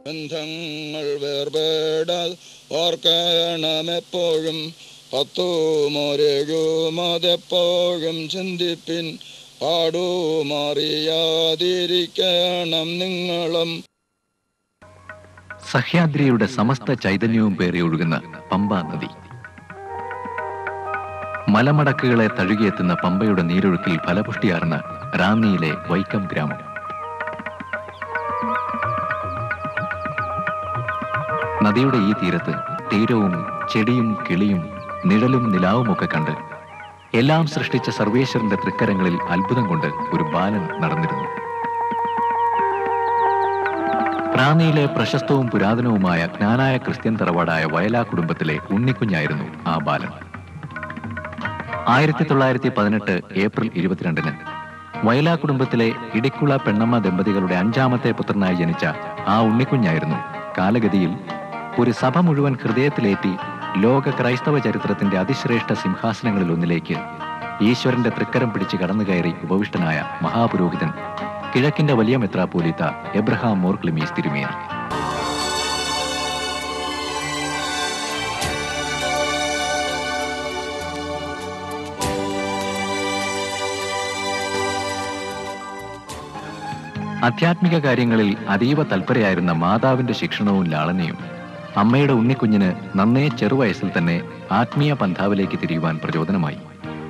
ബന്ധങ്ങൾ വേർപേട ഓർക്കണമെപ്പോഴും പത്തുമൊരേഴുമതെപ്പോഴും ചിന്തിപ്പിൻ പാടുമാറിയാതിരിക്കണം നിങ്ങളും സഹ്യാദ്രിയുടെ സമസ്ത ചൈതന്യവും പേറി ഒഴുകുന്ന പമ്പാ നദി മലമടക്കുകളെ തഴുകിയെത്തുന്ന പമ്പയുടെ നീരൊഴുക്കിൽ ഫലപുഷ്ടിയാർന്ന റാന്നിയിലെ വൈക്കം ഗ്രാമം നദിയുടെ ഈ തീരത്ത് തീരവും ചെടിയും കിളിയും നിഴലും നിലാവുമൊക്കെ കണ്ട് എല്ലാം സൃഷ്ടിച്ച സർവേശ്വരന്റെ തൃക്കരങ്ങളിൽ അത്ഭുതം കൊണ്ട് ഒരു ബാലൻ നടന്നിരുന്നു റാന്നിയിലെ പ്രശസ്തവും പുരാതനവുമായ ജ്ഞാനായ ക്രിസ്ത്യൻ തറവാടായ വയലാ കുടുംബത്തിലെ ഉണ്ണിക്കുഞ്ഞായിരുന്നു ആ ബാലൻ ആയിരത്തി തൊള്ളായിരത്തി പതിനെട്ട് ഏപ്രിൽ ഇരുപത്തിരണ്ടിന് വയലാ കുടുംബത്തിലെ ഇടിക്കുള പെണ്ണമ്മ ദമ്പതികളുടെ അഞ്ചാമത്തെ പുത്രനായി ജനിച്ച ആ ഉണ്ണിക്കുഞ്ഞായിരുന്നു കാലഗതിയിൽ ഒരു സഭ മുഴുവൻ ഹൃദയത്തിലേറ്റി ലോക ക്രൈസ്തവ ചരിത്രത്തിന്റെ അതിശ്രേഷ്ഠ സിംഹാസനങ്ങളിൽ ഒന്നിലേക്ക് ഈശ്വരന്റെ തൃക്കരം പിടിച്ച് കടന്നുകയറി ഉപവിഷ്ടനായ മഹാപുരോഹിതൻ കിഴക്കിന്റെ വലിയ മെത്രാപ്പോലീത്ത എബ്രഹാം മോർ ക്ലിമീസ് തിരുമേനി ആധ്യാത്മിക കാര്യങ്ങളിൽ അതീവ തൽപരയായിരുന്ന മാതാവിന്റെ ശിക്ഷണവും ലാളനയും അമ്മയുടെ ഉണ്ണിക്കുഞ്ഞിന് നന്നേ ചെറുവയസ്സിൽ തന്നെ ആത്മീയ പന്ഥാവിലേക്ക് തിരിയുവാൻ പ്രചോദനമായി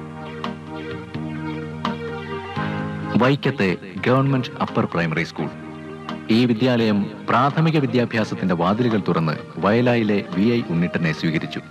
വൈക്കത്തെ ഗവൺമെന്റ് അപ്പർ പ്രൈമറി സ്കൂൾ ഈ വിദ്യാലയം പ്രാഥമിക വിദ്യാഭ്യാസത്തിന്റെ വാതിലുകൾ തുറന്ന് വയലായിലെ വി ഐ ഉണ്ണിട്ടനെ സ്വീകരിച്ചു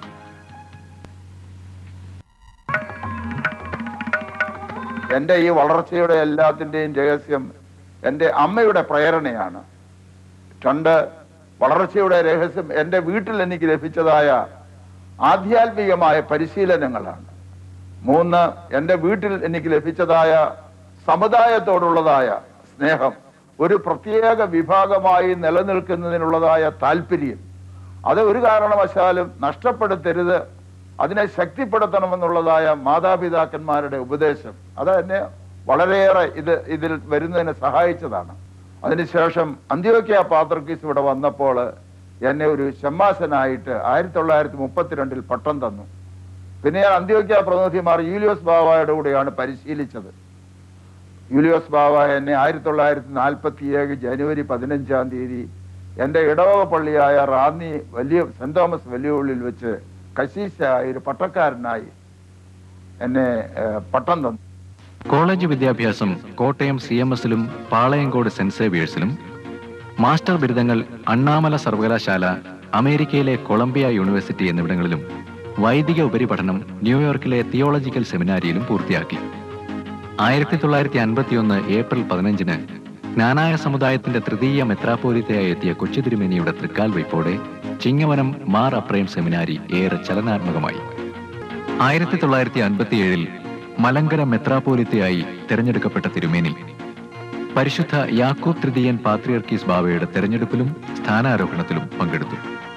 എൻ്റെ ഈ വളർച്ചയുടെ എല്ലാത്തിൻ്റെയും രഹസ്യം എൻ്റെ അമ്മയുടെ പ്രേരണയാണ് രണ്ട് വളർച്ചയുടെ രഹസ്യം എൻ്റെ വീട്ടിൽ എനിക്ക് ലഭിച്ചതായ ആധ്യാത്മികമായ പരിശീലനങ്ങളാണ് മൂന്ന് എൻ്റെ വീട്ടിൽ എനിക്ക് ലഭിച്ചതായ സമുദായത്തോടുള്ളതായ സ്നേഹം ഒരു പ്രത്യേക വിഭാഗമായി നിലനിൽക്കുന്നതിനുള്ളതായ താല്പര്യം അത് ഒരു കാരണവശാലും നഷ്ടപ്പെടുത്തരുത് അതിനെ ശക്തിപ്പെടുത്തണമെന്നുള്ളതായ മാതാപിതാക്കന്മാരുടെ ഉപദേശം അത് എന്നെ വളരെയേറെ ഇത് ഇതിൽ വരുന്നതിന് സഹായിച്ചതാണ് അതിനുശേഷം അന്ത്യോക്യ പാത്രക്കീസ് ഇവിടെ വന്നപ്പോൾ എന്നെ ഒരു ഷമ്മാസനായിട്ട് ആയിരത്തി തൊള്ളായിരത്തി മുപ്പത്തിരണ്ടിൽ പട്ടം തന്നു പിന്നെ ഞാൻ അന്ത്യോക്യ പ്രതിനിധിമാർ യൂലിയോസ് ബാവായുടെ കൂടെയാണ് പരിശീലിച്ചത് യൂലിയോസ് ബാവ എന്നെ ആയിരത്തി തൊള്ളായിരത്തി നാൽപ്പത്തി ഏഴ് ജനുവരി പതിനഞ്ചാം തീയതി എൻ്റെ ഇടവക പള്ളിയായ റാന്നി വലിയ സെന്റ് തോമസ് വലിയ ഉള്ളിൽ വെച്ച് കശീശായി ഒരു പട്ടക്കാരനായി എന്നെ ഏഹ്, പട്ടം തന്നു കോളേജ് വിദ്യാഭ്യാസം കോട്ടയം സി എം എസിലും പാളയങ്കോട് സെന്റ് സേവിയേഴ്സിലും മാസ്റ്റർ ബിരുദങ്ങൾ അണ്ണാമല സർവകലാശാല അമേരിക്കയിലെ കൊളംബിയ യൂണിവേഴ്സിറ്റി എന്നിവിടങ്ങളിലും വൈദിക ഉപരിപഠനം ന്യൂയോർക്കിലെ തിയോളജിക്കൽ സെമിനാരിയിലും പൂർത്തിയാക്കി ആയിരത്തി തൊള്ളായിരത്തി അൻപത്തിയൊന്ന് ഏപ്രിൽ പതിനഞ്ചിന് ജ്ഞാനായ സമുദായത്തിന്റെ തൃതീയ മെത്രാപ്പോലിത്തയായി എത്തിയ കൊച്ചു തിരുമേനിയുടെ തൃക്കാൽ വയ്പോടെ ചിങ്ങവനം മാർ അപ്രേം സെമിനാരി ഏറെ ചലനാത്മകമായി ആയിരത്തി തൊള്ളായിരത്തി അൻപത്തിയേഴിൽ മലങ്കര മെത്രാപ്പോലിത്തയായി തെരഞ്ഞെടുക്കപ്പെട്ട തിരുമേനി പരിശുദ്ധ യാക്കൂബ് തൃതീയൻ പാത്രിയർക്കീസ് ബാവയുടെ തെരഞ്ഞെടുപ്പിലും സ്ഥാനാരോഹണത്തിലും പങ്കെടുത്തു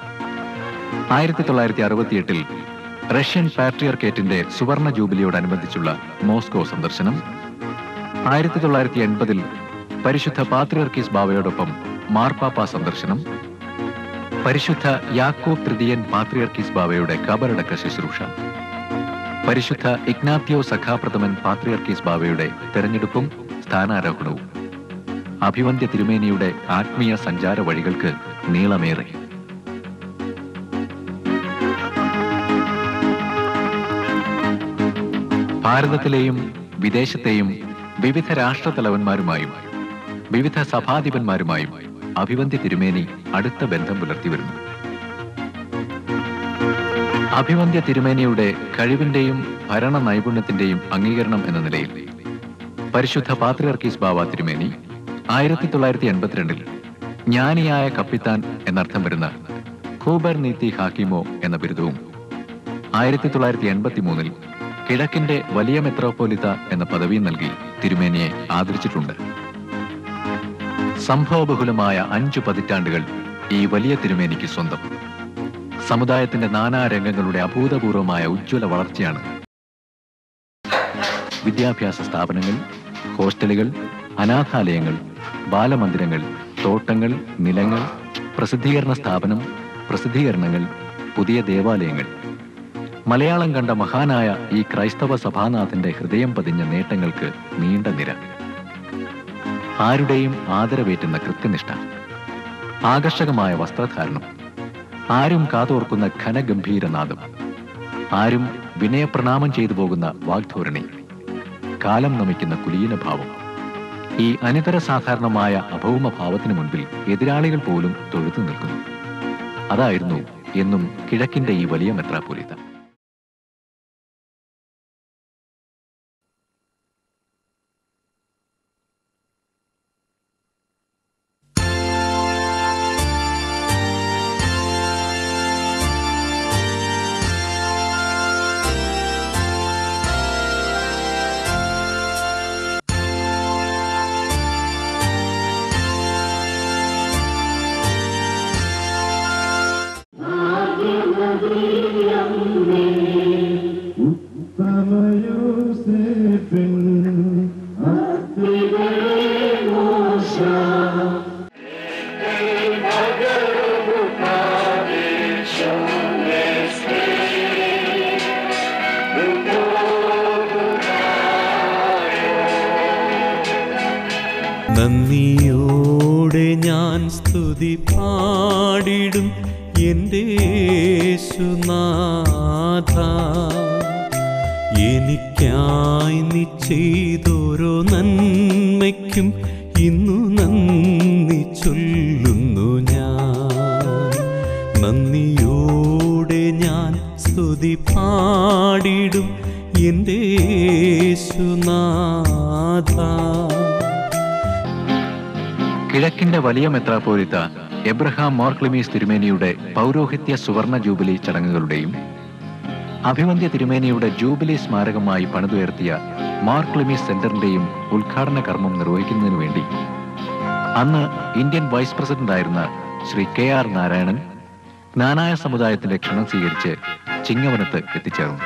ആയിരത്തി തൊള്ളായിരത്തി അറുപത്തിയെട്ടിൽ റഷ്യൻ പാട്രിയർക്കേറ്റിന്റെ സുവർണ ജൂബിലിയോടനുബന്ധിച്ചുള്ള മോസ്കോ സന്ദർശനം ആയിരത്തി തൊള്ളായിരത്തി എൺപതിൽ പരിശുദ്ധ പാത്രിയർക്കീസ് ബാവയോടൊപ്പം മാർപ്പാപ്പ സന്ദർശനം പരിശുദ്ധ യാക്കോബ് തൃതീയൻ പാത്രിയർക്കീസ് ബാവയുടെ കബറടക്ക ശുശ്രൂഷ പരിശുദ്ധ ഇഗ്നാത്യോ സഖാപ്രഥമൻ പാത്രിയർക്കീസ് ബാവയുടെ തെരഞ്ഞെടുപ്പും സ്ഥാനാരോഹണവും അഭിവന്ദ്യ തിരുമേനിയുടെ ആത്മീയ സഞ്ചാര വഴികൾക്ക് നീളമേറെ ഭാരതത്തിലെയും വിദേശത്തെയും വിവിധ രാഷ്ട്രത്തലവന്മാരുമായും വിവിധ സഭാധിപന്മാരുമായും അഭിവന്ദ്യ തിരുമേനി അടുത്ത ബന്ധം പുലർത്തി വരുന്നു അഭിവന്ദ്യ തിരുമേനിയുടെ കഴിവിന്റെയും ഭരണ നൈപുണ്യത്തിന്റെയും അംഗീകരണം എന്ന നിലയിൽ പരിശുദ്ധ പാത്രിയർക്കീസ് ബാവ തിരുമേനി ആയിരത്തി തൊള്ളായിരത്തി എൺപത്തിരണ്ടിൽ ജ്ഞാനിയായ കപ്പിത്താൻ എന്നർത്ഥം വരുന്ന ഖൂബർ നീതി ഹാക്കിമോ എന്ന ബിരുദവും ആയിരത്തി തൊള്ളായിരത്തി എൺപത്തി മൂന്നിൽ കിഴക്കിന്റെ വലിയ മെത്രോപോലിത്ത എന്ന പദവിയും നൽകി തിരുമേനിയെ ആദരിച്ചിട്ടുണ്ട് സംഭവബഹുലമായ അഞ്ചു പതിറ്റാണ്ടുകൾ ഈ വലിയ തിരുമേനിക്ക് സ്വന്തം സമുദായത്തിന്റെ നാനാ രംഗങ്ങളുടെ അഭൂതപൂർവമായ ഉജ്ജ്വല വളർച്ചയാണ് വിദ്യാഭ്യാസ സ്ഥാപനങ്ങൾ ഹോസ്റ്റലുകൾ അനാഥാലയങ്ങൾ ബാലമന്ദിരങ്ങൾ തോട്ടങ്ങൾ നിലങ്ങൾ പ്രസിദ്ധീകരണ സ്ഥാപനം പ്രസിദ്ധീകരണങ്ങൾ പുതിയ ദേവാലയങ്ങൾ മലയാളം കണ്ട മഹാനായ ഈ ക്രൈസ്തവ സഭാനാഥന്റെ ഹൃദയം പതിഞ്ഞ നേട്ടങ്ങൾക്ക് നീണ്ട നിര ആരുടെയും ആദരവേറ്റുന്ന കൃത്യനിഷ്ഠ ആകർഷകമായ വസ്ത്രധാരണം ആരും കാതോർക്കുന്ന ഘനഗംഭീരനാദം ആരും വിനയപ്രണാമം ചെയ്തു പോകുന്ന വാഗ്ധോരണി കാലം നമിക്കുന്ന കുലീനഭാവം ഈ അനിതര സാധാരണമായ അഭൗമ ഭാവത്തിനു മുൻപിൽ എതിരാളികൾ പോലും തൊഴുതു നിൽക്കുന്നു അതായിരുന്നു എന്നും കിഴക്കിന്റെ ഈ വലിയ മെത്രാപൊലിത്ത നന്ദിയോടെ ഞാൻ സ്തുതി പാടിടും എൻ്റെ യേശുനാഥ എനിക്കായി നീ ചെയ്തോരോ നന്മയ്ക്കും ഇന്നു നന്ദി ചൊല്ലുന്നു ഞാൻ നന്ദിയോടെ ഞാൻ സ്തുതി പാടിടും എൻ്റെ യേശുനാഥ കിഴക്കിന്റെ വലിയ മെത്രാപ്പോലിത്ത എബ്രഹാം മോർക്ലിമീസ് തിരുമേനിയുടെ പൗരോഹിത്യ സുവർണ ജൂബിലി ചടങ്ങുകളുടെയും അഭിവന്ദ്യ തിരുമേനിയുടെ ജൂബിലി സ്മാരകമായി പണിതുയർത്തിയ മാർക്ലിമീസ് സെന്ററിന്റെയും ഉദ്ഘാടന കർമ്മം നിർവഹിക്കുന്നതിനു വേണ്ടി അന്ന് ഇന്ത്യൻ വൈസ് പ്രസിഡന്റായിരുന്ന ശ്രീ കെ ആർ നാരായണൻ ജ്ഞാനായ സമുദായത്തിന്റെ ക്ഷണം സ്വീകരിച്ച് ചിങ്ങവനത്ത് എത്തിച്ചേർന്നു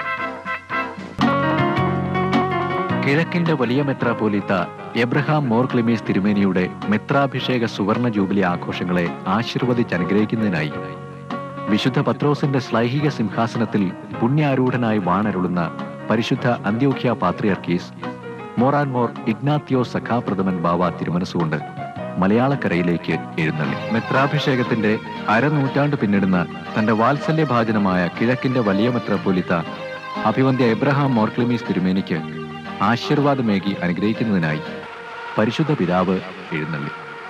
കിഴക്കിന്റെ വലിയ മെത്രാപോലീത്ത എബ്രഹാം മോർ ക്ലിമീസ് തിരുമേനിയുടെ മെത്രാഭിഷേക സുവർണ ജൂബിലി ആഘോഷങ്ങളെ ആശീർവദിച്ച് അനുഗ്രഹിക്കുന്നതിനായി വിശുദ്ധ പത്രോസിന്റെ ശ്ലൈഹിക സിംഹാസനത്തിൽ പുണ്യാരൂഢനായി വാണരുളുന്ന പരിശുദ്ധ അന്ത്യോഖ്യ പാത്രിയർക്കീസ് മോറാൻ മോർ ഇഗ്നാത്യോ സഖാപ്രഥമൻ ബാവ തിരുമനസുകൊണ്ട് മലയാളക്കരയിലേക്ക് എഴുന്നള്ളി മെത്രാഭിഷേകത്തിന്റെ അരനൂറ്റാണ്ട് പിന്നിടുന്ന തന്റെ വാത്സല്യഭാജനമായ കിഴക്കിന്റെ വലിയ മെത്രാപ്പൊലിത്ത അഭിവന്ധ്യ എബ്രഹാം മോർക്ലിമീസ് തിരുമേനിക്ക് ആശീർവാദമേകി അനുഗ്രഹിക്കുന്നതിനായി പരിശുദ്ധ പിതാവ് എഴുന്നള്ളി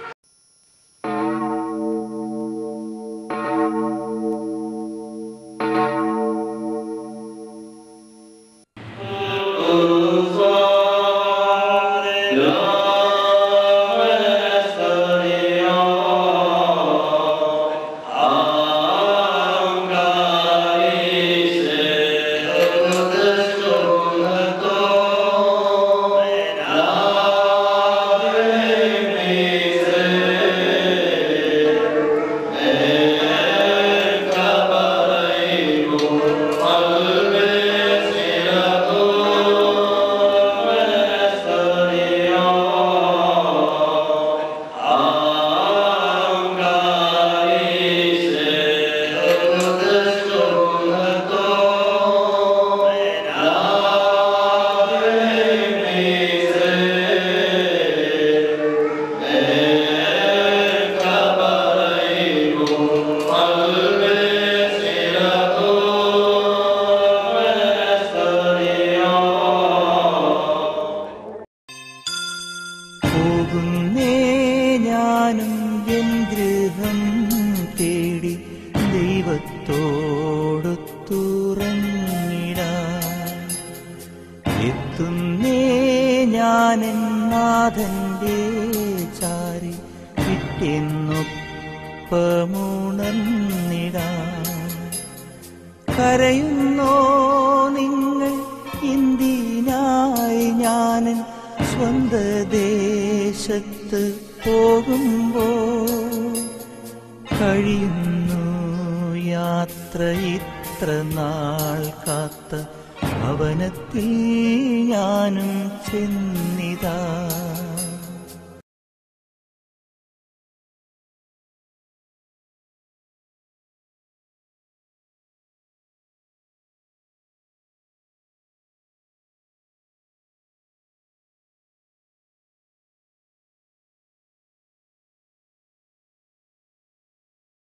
പോകുന്നേ ഞാനും എൻ ഗൃഹം തേടി ദൈവത്തോടു തുറന്നിടാൻ എത്തുന്നേ ഞാൻ നാഥന്റെ ചാരി വിട്ടെന്നൊപ്പമുണർന്നിടാൻ കരയുന്നോ നിങ്ങൾ ഇന്ത്യനായി ഞാനൻ സ്വന്ത ദേശത്ത് പോകുമ്പോ കഴിയുന്നു യാത്ര ഇത്ര നാൾ കാത്ത ഭവനത്തിൽ ഞാനും ചെന്നിതാ